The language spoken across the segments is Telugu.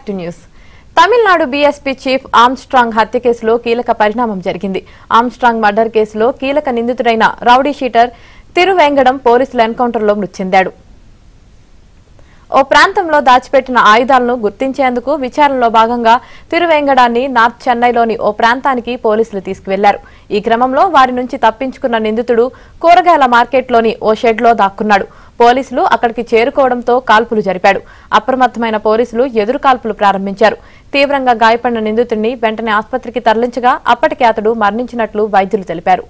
back to news Tamil Nadu BSP chief Armstrong హత్య కేసులో కీలక పరిణామం జరిగింది ఆమ్స్ట్రాంగ్ మర్డర్ కేసులో కీలక నిందితుడైన రౌడీ షీటర్ తిరువేంగడం పోలీసుల ఎన్కౌంటర్లో మృతి చెందాడు ఓ ప్రాంతంలో దాచిపెట్టిన ఆయుధాలను గుర్తించేందుకు విచారణలో భాగంగా తిరువేంగడాన్ని నార్త్ చెన్నైలోని ఓ ప్రాంతానికి పోలీసులు తీసుకువెళ్లారు ఈ క్రమంలో వారి నుంచి తప్పించుకున్న నిందితుడు కూరగాయల మార్కెట్లోని ఓ షెడ్లో దాక్కున్నాడు పోలీసులు అక్కడికి చేరుకోవడంతో కాల్పులు జరిపాడు అప్రమత్తమైన పోలీసులు ఎదురు కాల్పులు ప్రారంభించారు తీవ్రంగా గాయపడిన నిందితుడిని వెంటనే ఆసుపత్రికి తరలించగా అప్పటికే అతడు మరణించినట్లు వైద్యులు తెలిపారు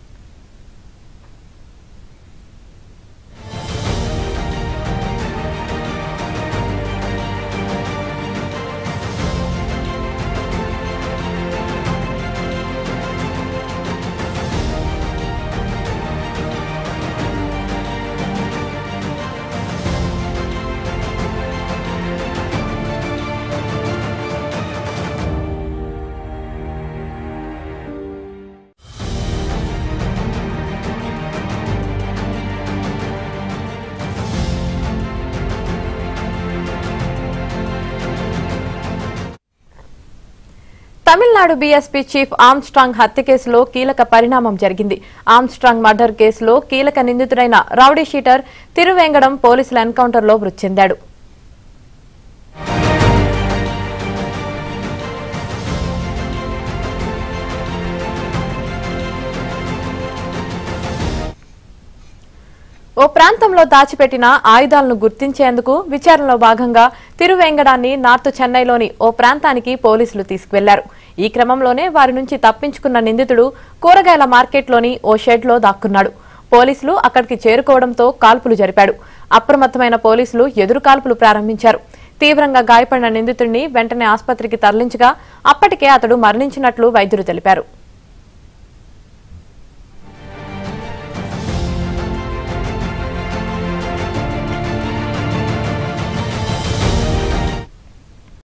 తమిళనాడు బీఎస్పీ చీఫ్ ఆమ్స్ట్రాంగ్ హత్య కేసులో కీలక పరిణామం జరిగింది ఆమ్స్ట్రాంగ్ మర్డర్ కేసులో కీలక నిందితుడైన రౌడీ షీటర్ తిరువేంగడం పోలీసుల ఎన్కౌంటర్లో మృతి చెందాడు ఓ ప్రాంతంలో దాచిపెట్టిన ఆయుధాలను గుర్తించేందుకు విచారణలో భాగంగా తిరువేంగడాన్ని నార్త్ చెన్నైలోని ఓ ప్రాంతానికి పోలీసులు తీసుకువెళ్లారు ఈ క్రమంలోనే వారి నుంచి తప్పించుకున్న నిందితుడు కూరగాయల మార్కెట్లోని ఓ షెడ్లో దాక్కున్నాడు పోలీసులు అక్కడికి చేరుకోవడంతో కాల్పులు జరిపాడు అప్రమత్తమైన పోలీసులు ఎదురు కాల్పులు ప్రారంభించారు తీవ్రంగా గాయపడిన నిందితుడిని వెంటనే ఆసుపత్రికి తరలించగా అప్పటికే అతడు మరణించినట్లు వైద్యులు తెలిపారు